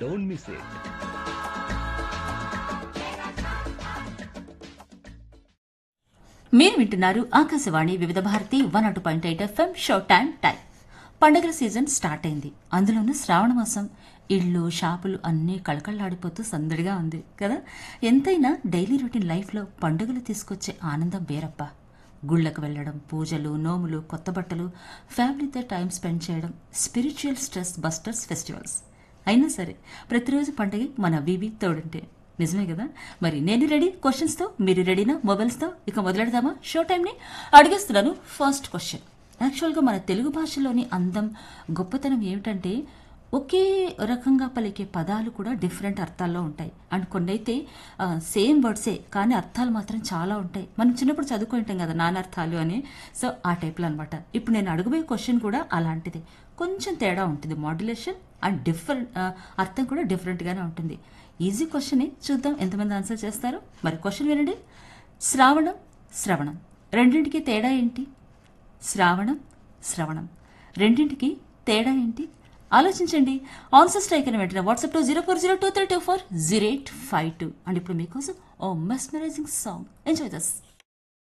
don't miss it మీరు వింటున్నారు Akashvani Vividh Bharati one అటు point eight FM show time time పండగల సీజన్ స్టార్ట్ అయింది అందులోనూ శ్రావణ మాసం ఇళ్ళు షాపులు అన్నీ కళకళలాడిపోతూ సందడిగా ఉంది కదా ఎంతైనా డైలీ రొటీన్ లైఫ్లో పండుగలు తీసుకొచ్చే ఆనందం వేరప్ప గుళ్ళకు వెళ్ళడం పూజలు నోములు కొత్త బట్టలు ఫ్యామిలీతో టైం స్పెండ్ చేయడం స్పిరిచువల్ స్ట్రెస్ బస్టర్స్ ఫెస్టివల్స్ అయినా సరే ప్రతిరోజు పండగ మన వీబీ తోడుంటే నిజమే కదా మరి నేను రెడీ క్వశ్చన్స్తో మీరు రెడీనా మొబైల్స్తో ఇక మొదలెడదామా షో టైంని అడిగేస్తున్నాను ఫస్ట్ క్వశ్చన్ యాక్చువల్గా మన తెలుగు భాషలోని అందం గొప్పతనం ఏమిటంటే ఒకే రకంగా పలికే పదాలు కూడా డిఫరెంట్ అర్థాల్లో ఉంటాయి అండ్ కొన్ని అయితే సేమ్ వర్డ్సే కానీ అర్థాలు మాత్రం చాలా ఉంటాయి మనం చిన్నప్పుడు చదువుకుంటాం కదా నానార్థాలు అని సో ఆ టైప్లో అనమాట ఇప్పుడు నేను అడగబోయే క్వశ్చన్ కూడా అలాంటిదే కొంచెం తేడా ఉంటుంది మాడ్యులేషన్ అండ్ డిఫరెంట్ అర్థం కూడా డిఫరెంట్గానే ఉంటుంది ఈజీ క్వశ్చనే చూద్దాం ఎంతమంది ఆన్సర్ చేస్తారు మరి క్వశ్చన్ వినండి శ్రావణం శ్రవణం రెండింటికి తేడా ఏంటి శ్రావణం శ్రవణం రెండింటికి తేడా ఏంటి ఆలోచించండి ఆన్సర్ స్ట్రైక్ అని వెంటనే వాట్సాప్లో zero four zero two three two four zero eight five two and ఇప్పుడు మీకోసం ఓ మెస్మరైజింగ్ సాంగ్ ఎంజాయ్ దస్